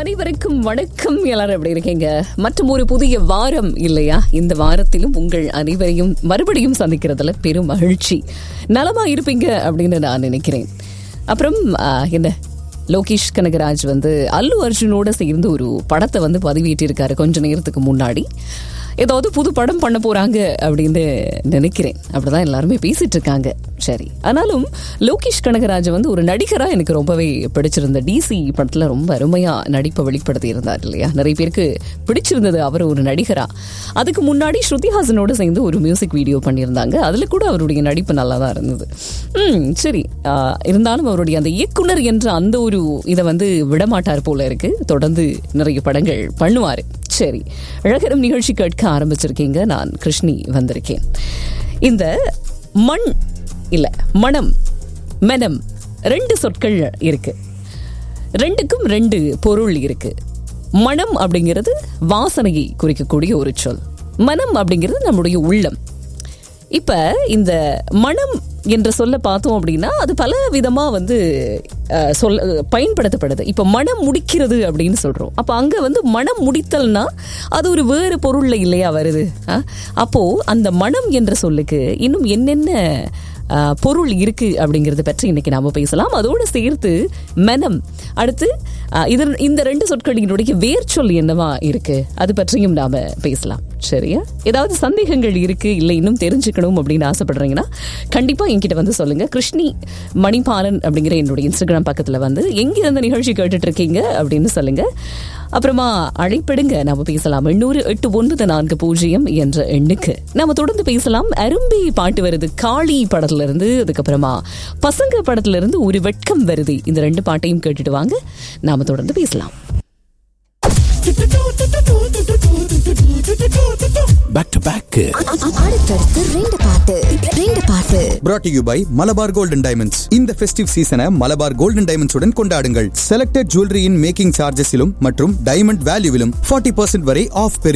அனைவருக்கும் வணக்கம் எல்லாரும் எப்படி இருக்கீங்க மற்றும் ஒரு புதிய வாரம் இல்லையா இந்த வாரத்திலும் உங்கள் அனைவரையும் மறுபடியும் சந்திக்கிறதுல பெரும் மகிழ்ச்சி நலமா இருப்பீங்க அப்படின்னு நான் நினைக்கிறேன் அப்புறம் ஆ, என்ன லோகேஷ் கனகராஜ் வந்து அல்லு அர்ஜுனோட சேர்ந்து ஒரு படத்தை வந்து பதிவேற்றிருக்காரு கொஞ்ச நேரத்துக்கு முன்னாடி ஏதாவது புது படம் பண்ண போறாங்க அப்படின்னு நினைக்கிறேன் அப்படிதான் எல்லாருமே பேசிட்டு இருக்காங்க சரி ஆனாலும் லோகேஷ் கனகராஜ் வந்து ஒரு நடிகரா எனக்கு ரொம்பவே பிடிச்சிருந்த டிசி படத்துல ரொம்ப அருமையா நடிப்பை வெளிப்படுத்தி இருந்தார் இல்லையா நிறைய பேருக்கு பிடிச்சிருந்தது அவர் ஒரு நடிகரா அதுக்கு முன்னாடி ஸ்ருதிஹாசனோட சேர்ந்து ஒரு மியூசிக் வீடியோ பண்ணியிருந்தாங்க அதுல கூட அவருடைய நடிப்பு நல்லா தான் இருந்தது ம் சரி ஆ, இருந்தாலும் அவருடைய அந்த இயக்குனர் என்ற அந்த ஒரு இதை வந்து விடமாட்டார் போல இருக்கு தொடர்ந்து நிறைய படங்கள் பண்ணுவாரு சரி அழகரம் நிகழ்ச்சி கேட்க ஆரம்பிச்சிருக்கீங்க நான் கிருஷ்ணி வந்திருக்கேன் இந்த மண் இல்ல மனம் மெனம் ரெண்டு சொற்கள் இருக்கு ரெண்டுக்கும் ரெண்டு பொருள் இருக்கு மனம் அப்படிங்கிறது வாசனையை குறிக்கக்கூடிய ஒரு சொல் மனம் அப்படிங்கிறது நம்முடைய உள்ளம் இப்ப இந்த மனம் என்ற சொல்ல பார்த்தோம் அப்படின்னா அது பல விதமா வந்து அஹ், சொல்ல பயன்படுத்தப்படுது இப்ப மனம் முடிக்கிறது அப்படின்னு சொல்றோம் அப்ப அங்க வந்து மனம் முடித்தல்னா அது ஒரு வேறு பொருள்ல இல்லையா வருது ஆ? அப்போ அந்த மனம் என்ற சொல்லுக்கு இன்னும் என்னென்ன அஹ், பொருள் இருக்கு அப்படிங்கறத பற்றி இன்னைக்கு நாம பேசலாம் அதோட சேர்த்து மனம் அடுத்து அஹ், இதன் இந்த ரெண்டு சொற்களினுடைய வேர்ச்சொல் என்னவா இருக்கு அது பற்றியும் நாம பேசலாம் சரியா ஏதாவது சந்தேகங்கள் இருக்கு இல்லை இன்னும் தெரிஞ்சுக்கணும் அப்படின்னு ஆசைப்படுறீங்கன்னா கண்டிப்பா என்கிட்ட வந்து சொல்லுங்க கிருஷ்ணி மணிபாலன் அப்படிங்கிற என்னுடைய இன்ஸ்டாகிராம் பக்கத்துல வந்து எங்க இருந்த நிகழ்ச்சி கேட்டுட்டு இருக்கீங்க அப்படின்னு சொல்லுங்க அப்புறமா அழைப்பிடுங்க நாம பேசலாம் எண்ணூறு எட்டு ஒன்பது நான்கு பூஜ்ஜியம் என்ற எண்ணுக்கு நாம தொடர்ந்து பேசலாம் அரும்பி பாட்டு வருது காளி படத்துல இருந்து அதுக்கப்புறமா பசங்க படத்துல இருந்து ஒரு வெட்கம் வருது இந்த ரெண்டு பாட்டையும் கேட்டுட்டு வாங்க நாம தொடர்ந்து பேசலாம் பேக் டு பேக் அடுத்தடுத்து ரெண்டு பாட்டு ரெண்டு பாட்டு brought to you by Malabar golden diamonds இந்த ஃபெஸ்டிவ் சீசனை மலபார் கோல்டன் டைமண்ட்ஸ் உடன் கொண்டாடுங்கள் செலக்டட் ஜுவல்லரியின் மேக்கிங் சார்ஜஸிலும் மற்றும் டைமண்ட் வேல்யூவிலும் 40% வரை ஆஃப்